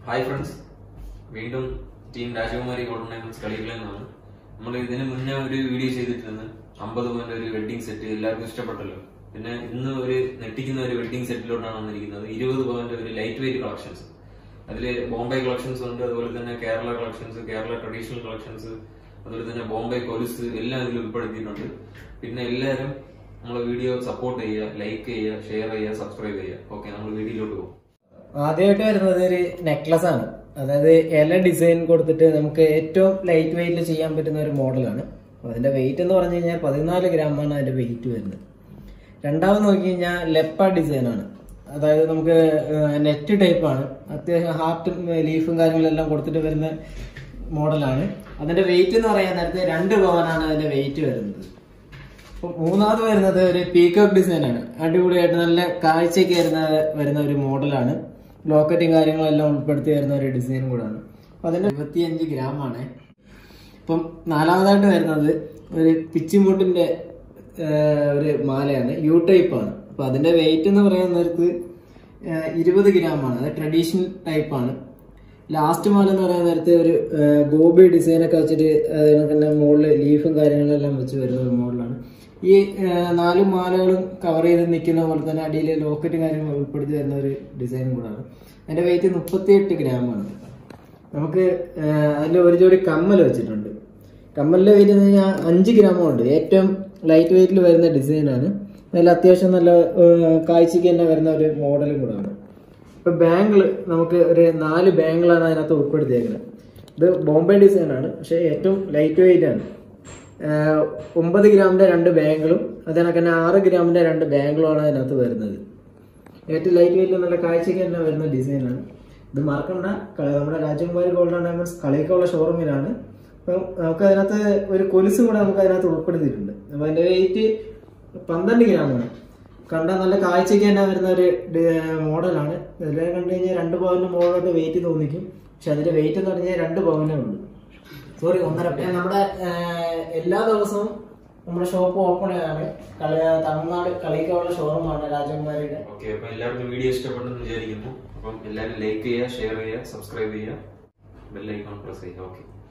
hi friends വീണ്ടും team രാജകുമാരി golden diamonds കളികളിൽ നിന്നാണ് നമ്മൾ ഇതിന് മുന്നേ ഒരു വീഡിയോ ചെയ്തിട്ടിരുന്നു അമ്പത് പവന്റെ ഒരു വെഡിങ് സെറ്റ് എല്ലാവർക്കും ഇഷ്ടപ്പെട്ടല്ലോ പിന്നെ ഇന്ന് ഒരു നെട്ടിക്കുന്ന ഒരു വെഡിങ് സെറ്റിലോട്ടാണ് വന്നിരിക്കുന്നത് ഇരുപത് പവന്റെ ഒരു ലൈറ്റ് വെയിറ്റ് കളക്ഷൻസ് അതിൽ ബോംബെ കളക്ഷൻസ് ഉണ്ട് അതുപോലെ തന്നെ Kerala collections Kerala traditional collections അതുപോലെ തന്നെ ബോംബെ കൊലുസ് എല്ലാം ഇതിൽ ഉൾപ്പെടുത്തിയിട്ടുണ്ട് പിന്നെ എല്ലാവരും നമ്മളെ വീഡിയോ സപ്പോർട്ട് ചെയ്യുക ലൈക്ക് ചെയ്യുക ഷെയർ ചെയ്യുക സബ്സ്ക്രൈബ് ചെയ്യുക ഓക്കെ നമ്മൾ വീഡിയോയിലോട്ട് പോകും ആദ്യമായിട്ട് വരുന്നത് ഒരു നെക്ലസ് ആണ് അതായത് ഇല ഡിസൈൻ കൊടുത്തിട്ട് നമുക്ക് ഏറ്റവും ലൈറ്റ് വെയിറ്റിൽ ചെയ്യാൻ പറ്റുന്ന ഒരു മോഡലാണ് അപ്പൊ അതിന്റെ വെയിറ്റ് എന്ന് പറഞ്ഞു കഴിഞ്ഞാൽ പതിനാല് ഗ്രാമാണ് അതിന്റെ വെയിറ്റ് വരുന്നത് രണ്ടാമത് നോക്കി കഴിഞ്ഞാൽ ലെപ്പ ഡിസൈൻ ആണ് അതായത് നമുക്ക് നെറ്റ് ടൈപ്പ് ആണ് അത്യാവശ്യം ഹാർട്ടും ലീഫും കാര്യങ്ങളെല്ലാം കൊടുത്തിട്ട് വരുന്ന മോഡലാണ് അതിന്റെ വെയിറ്റ് എന്ന് പറയാൻ നേരത്തെ രണ്ട് പവനാണ് അതിന്റെ വെയിറ്റ് വരുന്നത് അപ്പൊ മൂന്നാമത് വരുന്നത് ഒരു പീക്കോക്ക് ഡിസൈൻ ആണ് അടിപൊളിയായിട്ട് നല്ല കാഴ്ചയ്ക്ക് വരുന്ന വരുന്ന ഒരു മോഡലാണ് ലോക്കറ്റും കാര്യങ്ങളും എല്ലാം ഉൾപ്പെടുത്തി വരുന്ന ഒരു ഡിസൈൻ കൂടാണ് അപ്പൊ അതിന്റെ ഇരുപത്തിയഞ്ച് ഗ്രാം ആണ് ഇപ്പം നാലാമതായിട്ട് വരുന്നത് ഒരു പിച്ചിമുട്ടിന്റെ ഒരു മാലയാണ് യു ടൈപ്പ് ആണ് അപ്പൊ അതിന്റെ വെയിറ്റ് എന്ന് പറയാൻ നേരത്ത് ഇരുപത് ഗ്രാം ആണ് അത് ട്രഡീഷണൽ ടൈപ്പ് ആണ് ലാസ്റ്റ് മാല എന്ന് പറയാൻ നേരത്തെ ഒരു ഗോബി ഡിസൈൻ ഒക്കെ വെച്ചിട്ട് അതിനൊക്കെ മുകളിൽ ലീഫും കാര്യങ്ങളെല്ലാം വെച്ച് വരുന്ന ഒരു മോഡലാണ് ഈ നാല് മാലകളും കവർ ചെയ്ത് നിൽക്കുന്ന പോലെ തന്നെ അടിയിൽ ലോക്കറ്റ് കാര്യങ്ങൾ ഉൾപ്പെടുത്തി വരുന്ന ഒരു ഡിസൈൻ കൂടാണ് അതിന്റെ വെയിറ്റ് മുപ്പത്തിയെട്ട് ഗ്രാമാണ് നമുക്ക് അതിൽ ഒരു ജോഡി കമ്മൽ വെച്ചിട്ടുണ്ട് കമ്മലിന്റെ വെയിറ്റ് എന്ന് കഴിഞ്ഞാൽ അഞ്ച് ഗ്രാമും ഉണ്ട് ഏറ്റവും ലൈറ്റ് വെയിറ്റിൽ വരുന്ന ഡിസൈനാണ് നല്ല അത്യാവശ്യം നല്ല കാഴ്ചയ്ക്ക് തന്നെ വരുന്ന ഒരു മോഡലും കൂടാണ് ഇപ്പൊ ബാങ്കിൾ നമുക്ക് ഒരു നാല് ബാങ്കിളാണ് അതിനകത്ത് ഉൾപ്പെടുത്തിയേക്കുന്നത് ഇത് ബോംബെ ഡിസൈൻ ആണ് പക്ഷെ ഏറ്റവും ലൈറ്റ് വെയിറ്റ് ആണ് ഒമ്പത് ഗ്രാമിന്റെ രണ്ട് ബാങ്കിളും അതിനൊക്കെ തന്നെ ആറ് ഗ്രാമിന്റെ രണ്ട് ബാങ്കിളുമാണ് അതിനകത്ത് വരുന്നത് ഏറ്റവും ലൈറ്റ് വെയിറ്റ് നല്ല കാഴ്ചയ്ക്ക് തന്നെ വരുന്ന ഡിസൈനാണ് ഇത് മറക്കണ്ട നമ്മുടെ രാജകുമാരി ഗോൾഡൻ ഡയമണ്ട്സ് കളിയൊക്കെയുള്ള ഷോറൂമിലാണ് അപ്പം നമുക്ക് അതിനകത്ത് ഒരു കൊലുസും കൂടെ നമുക്ക് അതിനകത്ത് ഉൾപ്പെടുത്തിയിട്ടുണ്ട് അപ്പൊ അതിന്റെ വെയിറ്റ് പന്ത്രണ്ട് ഗ്രാമാണ് കണ്ട നല്ല കാഴ്ചയ്ക്ക് തന്നെ വരുന്ന ഒരു മോഡലാണ് ഇതിലെ കണ്ടു കഴിഞ്ഞാൽ രണ്ട് പവന്റെ മുകളിലോട്ട് വെയിറ്റ് തോന്നിക്കും പക്ഷെ അതിന്റെ വെയിറ്റ് എന്ന് പറഞ്ഞാൽ രണ്ട് പവനേ ഉള്ളൂ സോറി ഒന്നര നമ്മുടെ എല്ലാ ദിവസവും നമ്മുടെ ഷോപ്പ് ഓപ്പൺ ആണ് കളി തമിഴ്നാട് കളിക്കുള്ള ഷോറൂമാണ് രാജകുമാരിയുടെ ഓക്കെ അപ്പൊ എല്ലാവർക്കും വീഡിയോ ഇഷ്ടപ്പെട്ടെന്ന് വിചാരിക്കുന്നു അപ്പം എല്ലാവരും ലൈക്ക് ചെയ്യുക ഷെയർ ചെയ്യുക സബ്സ്ക്രൈബ് ചെയ്യുക ബെല്ലൈക്കോൺ പ്രസ് ചെയ്യുക ഓക്കെ